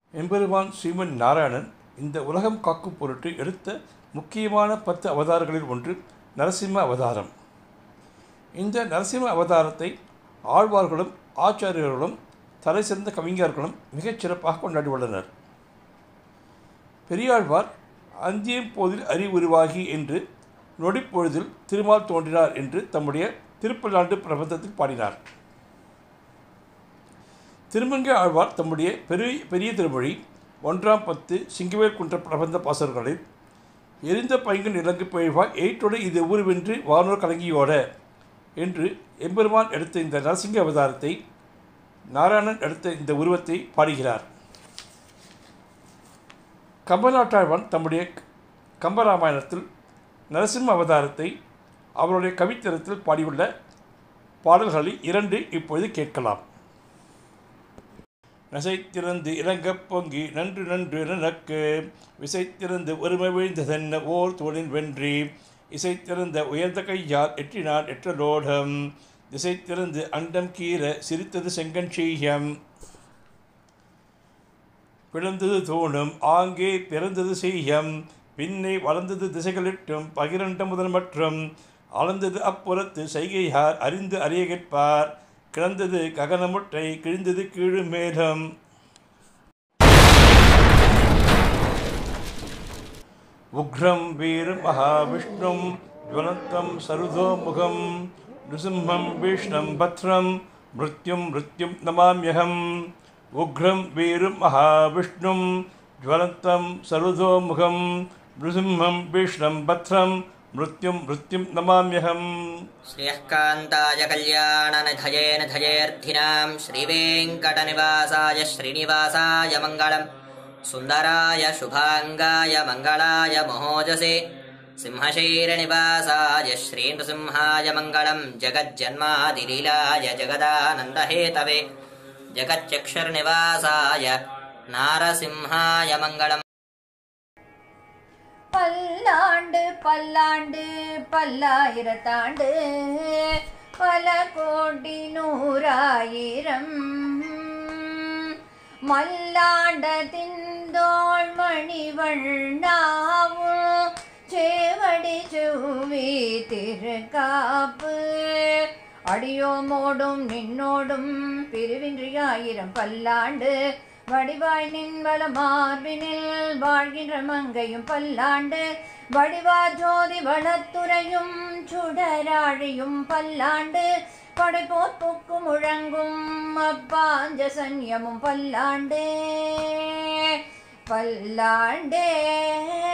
எம்பெருமான் ஸ்ரீமன் நாராயணன் இந்த உலகம் காக்கும் பொருட்டு எடுத்த முக்கியமான பத்து அவதாரங்களில் ஒன்று நரசிம்ம அவதாரம் இந்த நரசிம்ம அவதாரத்தை ஆழ்வார்களும் ஆச்சாரியர்களும் தலை சிறந்த கவிஞர்களும் மிகச் சிறப்பாக கொண்டாடியுள்ளனர் பெரியாழ்வார் அந்தியம் போதில் அறிவுருவாகி என்று நொடிப்பொழுதில் திருமால் தோன்றினார் என்று தம்முடைய திருப்பல்லாண்டு பிரபந்தத்தில் பாடினார் திருமங்கை ஆழ்வார் தம்முடைய பெரிய பெரிய திருமொழி ஒன்றாம் பத்து சிங்கவேல் குன்ற பிரபந்த பாசர்களில் எரிந்த பைங்கன் இலங்கு பெய்வாய் எயிட்டோடு இது ஊர்வென்று வானோர் கலங்கியோட என்று எம்பெருமான் எடுத்த இந்த நரசிங்க அவதாரத்தை நாராயணன் எடுத்த இந்த உருவத்தை பாடுகிறார் கம்பநாட்டாழ்வான் தம்முடைய கம்பராமாயணத்தில் நரசிம்ம அவதாரத்தை அவருடைய கவித்தரத்தில் பாடியுள்ள பாடல்களில் இரண்டு இப்பொழுது கேட்கலாம் நசைத்திறந்து இறங்கப் பொங்கி நன்று நன்று நனக்கு விசைத்திறந்து ஒருமை வீழ்ந்ததென்ன ஓர் தோளின் வென்றி இசைத்திறந்த உயர்ந்த கையால் எற்றினான் எற்றலோடம் திசைத்திறந்து அண்டம் கீற சிரித்தது செங்கன் செய்யம் பிளந்தது தோணும் ஆங்கே பிறந்தது செய்யம் பின்னே வளர்ந்தது திசைகளிட்டும் பகிரண்ட முதல் மற்றும் அளந்தது அப்புறத்து செய்கையார் அறிந்து அறிய கேட்பார் கிடந்தது ககனமுட்டை கிழிந்தது கீழு மேலம் உக்ரம் வீர் மகாவிஷ்ணும் ஜுவலந்தம் சருதோமுகம் நிருசிம்மம் வீஷ்ணம் பத்ரம் மிருத்யும் மிருத்யும் நமாம்யகம் உக்ரம் வீர் மகாவிஷ்ணும் ஜுவலந்தம் சருதோமுகம் நிருசிம்மம் வீஷ்ணம் பத்ரம் மிருத்யும் மிருத்யும் நமாம்யகம் श्रियः कान्ताय कल्याणनिधयेन धयेऽर्थिनां श्रीवेङ्कटनिवासाय श्रीनिवासाय मङ्गलम् सुन्दराय शुभाङ्गाय मङ्गलाय महोजसे सिंहशैरनिवासाय श्रीनृसिंहाय मङ्गलम् जगज्जन्मादिलीलाय जगदानन्दहेतवे जगच्चक्षुर्निवासाय नारसिंहाय मङ्गलम् பல்லாண்டு பல்லாண்டு பல்லாயிரத்தாண்டு பல கோடி நூறாயிரம் மல்லாண்ட திந்தோள் மணிவண்ணாவும் சேவடி செவ்வி திருக்காப்பு அடியோமோடும் நின்னோடும் பிரிவின்றி ஆயிரம் பல்லாண்டு வடிவாய் நின்வள மார்பினில் வாழ்கின்ற மங்கையும் பல்லாண்டு வடிவா ஜோதி வளத்துறையும் சுடராழியும் பல்லாண்டு படைப்போர் புக்கும் முழங்கும் அப்பாஞ்ச சன்யமும் பல்லாண்டே பல்லாண்டே